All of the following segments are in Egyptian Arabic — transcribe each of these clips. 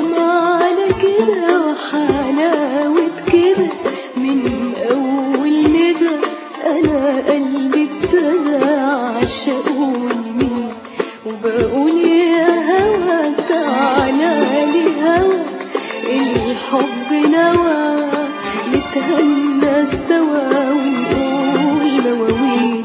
سلام على كده وحلاوة كده من أول ندى أنا قلبي ابتدى عشقوني وبقول يا هوا تعالى لي هوا الحب نوى نتهنى سوا ونقول مواويل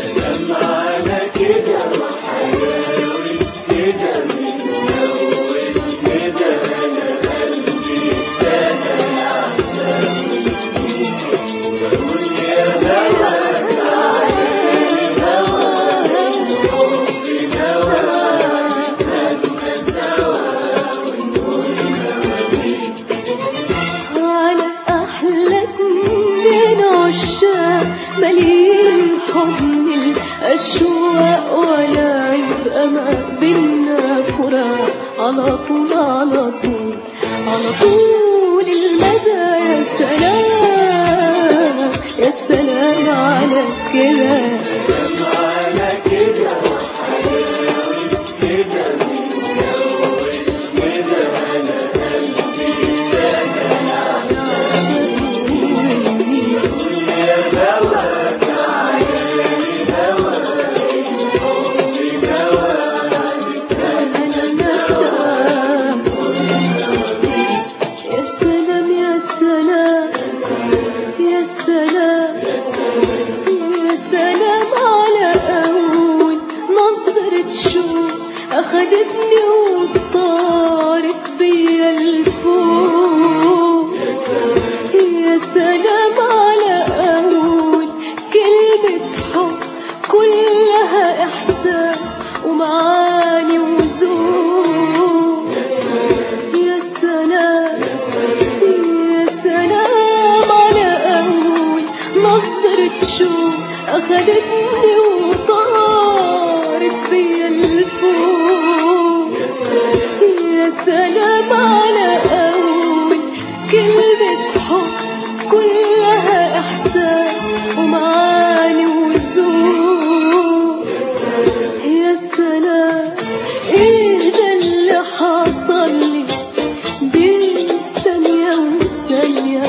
على أحلى اتنين عشاق مليين حضن الأشواق ولا يبقى ما بينا فراق على طول على طول على طول المدى يا سلام يا سلام على كده يا سلام يا سلام يا سلام يا سلام على أول نظرة شوق أخدتني وطارت بيا الفوق يا سلام على أول كلمة حب كلها إحساس ومعاني وذوق يا سلام يا سلام على أول نظرة شوق أخدتني وطارت بيا الفوق يا سلام على أول كلمة حب كلها إحساس ومعاني وذوق يا سلام إيه ده اللي حصل لي بين ثانية وثانية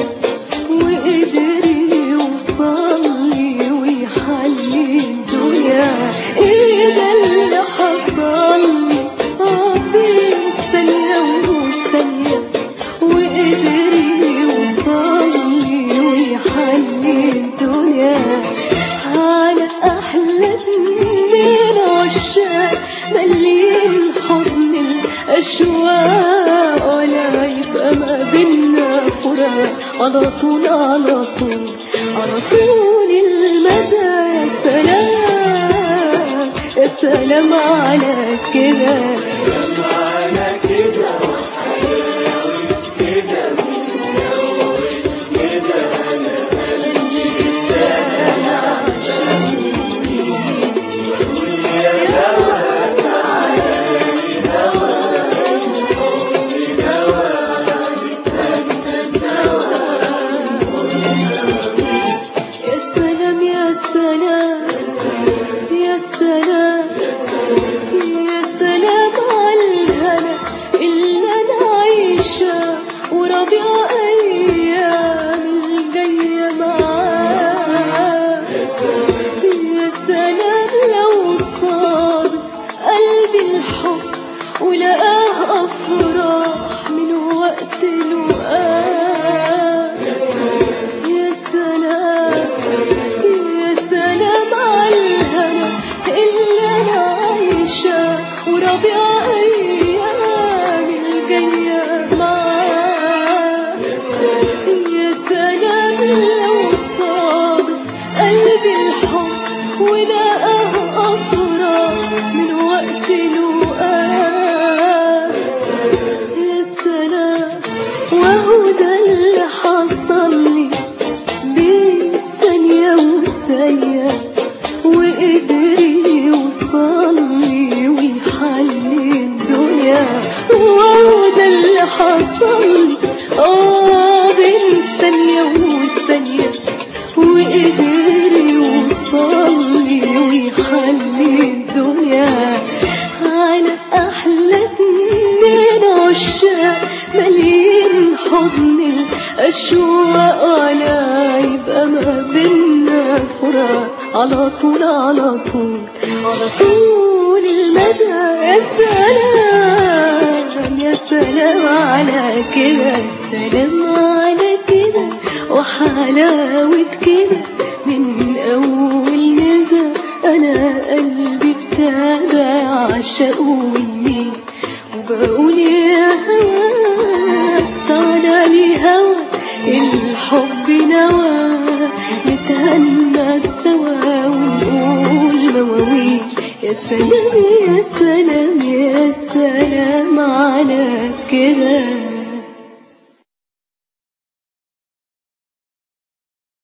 وقدر يوصل لي ويحلي الدنيا إيه ده اللي حصل لي آه بين ثانية وثانية وقدر يوصل لي ويحلي الدنيا على أحلى اتنين عشاق مليين حضن الأشواق ولا يبقى ما بينا فراق على طول على طول على طول المدى يا سلام يا سلام على كده يا سلام يا سلام يا سلام يا سلام على الهنا اللي انا عايشه وربيع ايام الجايه معاه يا سلام لو صاد قلبي الحب ولقاه افراح من وقت لقاه يا سلام يا سلام على الهنا اللي انا عايشه وربيع ايام الجايه معاه يا سلام لو صاد قلبي الحب ولقاه افراح من وقت لقاه يا سلام وهو ده اللي حصل لي بين ثانية وثانية وقدر يوصل لي ويحلي الدنيا وهو ده اللي حصل لي اه بين ثانية وثانية وقدر يوصل لي ويحلي الدنيا على أحلى اتنين عشاق مليان حضن الأشواق على يبقى ما بينا فراق على طول على طول على طول المدى يا سلام يا سلام على كده سلام على كده وحلاوة كده من أول ندى أنا قلبي ابتدى يعشق ويميل وبقول يا هوا تعالى لي هوا الحب نوى نتهنى سوا ونقول مواويل يا سلام يا